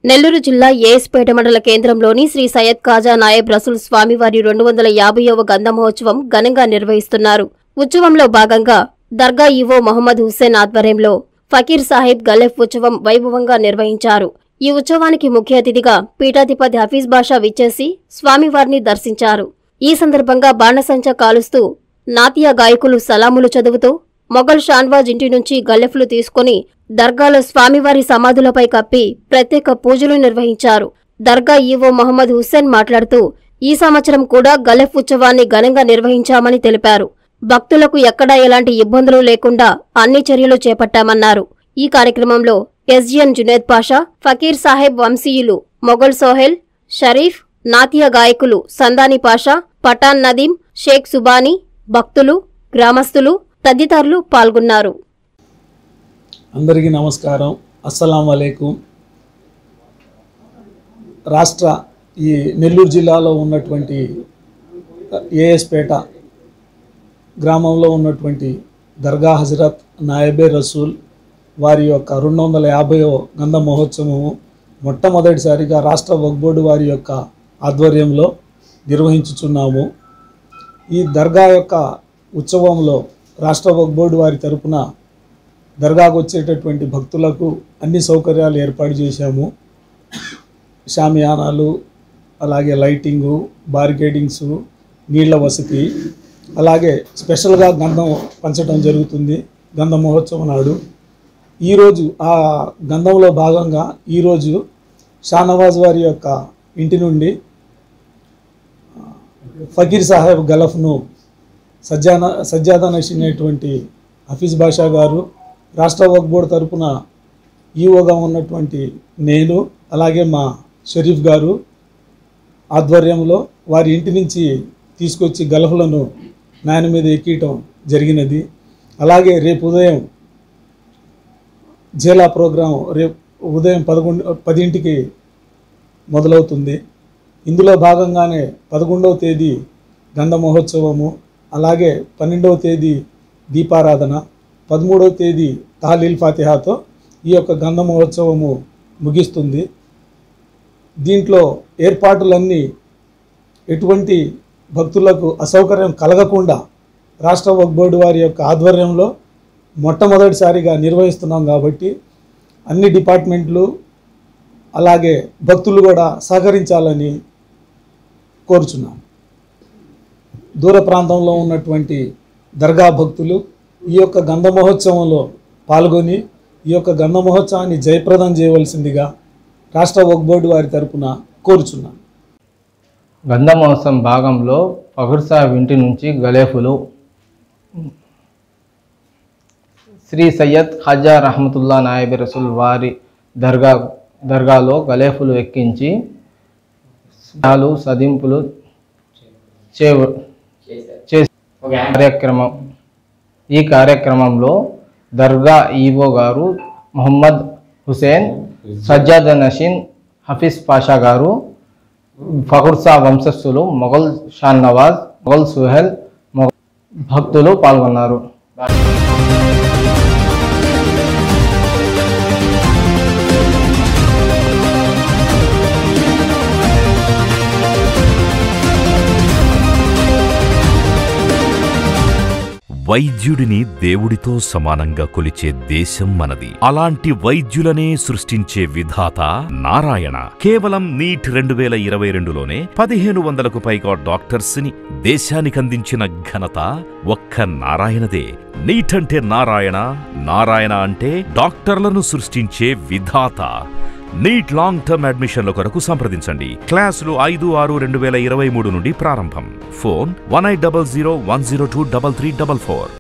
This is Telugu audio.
నెల్లూరు జిల్లా ఏఎస్పేట మండల కేంద్రంలోని శ్రీ సయ్యద్ కాజా నాయబ్ రసూల్ స్వామివారి రెండు వందల యాభైవ గంధ మహోత్సవం ఘనంగా నిర్వహిస్తున్నారు ఉత్సవంలో భాగంగా దర్గా ఈవో మహమ్మద్ హుస్సేన్ ఆధ్వర్యంలో ఫకీర్ సాహిబ్ గలెఫ్ ఉత్సవం వైభవంగా నిర్వహించారు ఈ ఉత్సవానికి ముఖ్య అతిథిగా పీఠాధిపతి హఫీజ్ బాషా విచ్చేసి స్వామివారిని దర్శించారు ఈ సందర్భంగా బాణసంచా కాలుస్తూ నాతియా గాయకులు సలాములు చదువుతూ మొఘల్ షాన్వాజ్ ఇంటి నుంచి గల్లెఫ్లు తీసుకుని దర్గాలో స్వామివారి సమాధులపై కప్పి ప్రత్యేక పూజలు నిర్వహించారు దర్గా ఈవో మహమ్మద్ హుస్సేన్ మాట్లాడుతూ ఈ సంవత్సరం కూడా గలెఫ్ ఉత్సవాన్ని ఘనంగా నిర్వహించామని తెలిపారు భక్తులకు ఎక్కడా ఎలాంటి ఇబ్బందులు లేకుండా అన్ని చర్యలు చేపట్టామన్నారు ఈ కార్యక్రమంలో ఎస్జిఎన్ జునేద్ పాషా ఫకీర్ సాహెబ్ వంశీయులు మొఘల్ సోహెల్ షరీఫ్ నాతియా గాయకులు సందాని పాషా పఠాన్ నదీం షేక్ సుబానీ భక్తులు గ్రామస్తులు తదితరులు పాల్గొన్నారు అందరికీ నమస్కారం అస్సలం వలైకుం రాష్ట్ర ఈ నెల్లూరు జిల్లాలో ఉన్నటువంటి ఏఎస్పేట గ్రామంలో ఉన్నటువంటి దర్గా హజరత్ నాయబే రసూల్ వారి యొక్క రెండు వందల యాభైవ గంధ మహోత్సవము మొట్టమొదటిసారిగా రాష్ట్ర వక్ బోర్డు వారి యొక్క ఆధ్వర్యంలో నిర్వహించుచున్నాము ఈ దర్గా యొక్క ఉత్సవంలో రాష్ట్ర వక్ బోర్డు వారి తరపున దర్గాకు వచ్చేటటువంటి భక్తులకు అన్ని సౌకర్యాలు ఏర్పాటు చేశాము షామియానాలు అలాగే లైటింగు బారికేడింగ్స్ నీళ్ల వసతి అలాగే స్పెషల్గా గంధం పంచడం జరుగుతుంది గంధ మహోత్సవం నాడు ఈరోజు ఆ గంధంలో భాగంగా ఈరోజు షానవాజ్ వారి యొక్క ఇంటి నుండి ఫకీర్ సాహెబ్ గలఫ్ను సజ్జాన సజ్జాదా నషినటువంటి హఫీజ్ బాషా గారు రాష్ట్ర వక్ బోర్డు తరపున ఈఓగా ఉన్నటువంటి నేను అలాగే మా షరీఫ్ గారు ఆధ్వర్యంలో వారి ఇంటి నుంచి తీసుకొచ్చి గల్ఫ్లను నాయన మీద ఎక్కియటం జరిగినది అలాగే రేపు ఉదయం జేలా ప్రోగ్రాం రేపు ఉదయం పదకొండు పదింటికి మొదలవుతుంది ఇందులో భాగంగానే పదకొండవ తేదీ గంధ మహోత్సవము అలాగే పన్నెండవ తేదీ దీపారాధన పదమూడవ తేదీ తహలీల్ ఫాతిహాతో ఈ యొక్క గంధ మహోత్సవము ముగిస్తుంది దీంట్లో ఏర్పాట్లన్నీ ఎటువంటి భక్తులకు అసౌకర్యం కలగకుండా రాష్ట్ర వక్ బోర్డు వారి యొక్క ఆధ్వర్యంలో మొట్టమొదటిసారిగా నిర్వహిస్తున్నాం కాబట్టి అన్ని డిపార్ట్మెంట్లు అలాగే భక్తులు కూడా సహకరించాలని కోరుచున్నాం దూర ప్రాంతంలో ఉన్నటువంటి దర్గా భక్తులు ఈ యొక్క గంధ మహోత్సవంలో పాల్గొని ఈ యొక్క గంధ మహోత్సవాన్ని జయప్రదం చేయవలసిందిగా రాష్ట్ర వక్ బోర్డు వారి తరపున కోరుచున్నాను గంధ మహోత్సవం భాగంలో ఫఖర్ సాహెబ్ ఇంటి నుంచి గలేఫులు శ్రీ సయ్యద్ ఖాజా రహమతుల్లా నాయబి రసూల్ వారి దర్గా దర్గాలో గలేఫులు ఎక్కించి స్నానాలు సదింపులు చే చేసే కార్యక్రమం ఈ కార్యక్రమంలో దర్గా ఈవో గారు మొహమ్మద్ హుసేన్ సజ్జాద్ నషీన్ హఫీజ్ పాషా గారు ఫఖర్ షా వంశస్థులు మొఘల్ షాన్ నవాజ్ మొఘల్ సుహెల్ మొఘల్ భక్తులు పాల్గొన్నారు వైద్యుడిని దేవుడితో సమానంగా కొలిచే దేశం మనది అలాంటి వైద్యులనే సృష్టించే విధాత నారాయణ కేవలం నీట్ రెండు వేల ఇరవై రెండులోనే పదిహేను వందలకు పైగా డాక్టర్స్ ని దేశానికందించిన ఘనత ఒక్క నారాయణదే నీట్ అంటే నారాయణ నారాయణ అంటే డాక్టర్లను సృష్టించే విధాత నీట్ లాంగ్ టర్మ్ అడ్మిషన్ల కొరకు సంప్రదించండి క్లాసులు ఐదు ఆరు రెండు వేల ఇరవై మూడు నుండి ప్రారంభం phone one eight double zero one zero two double three double four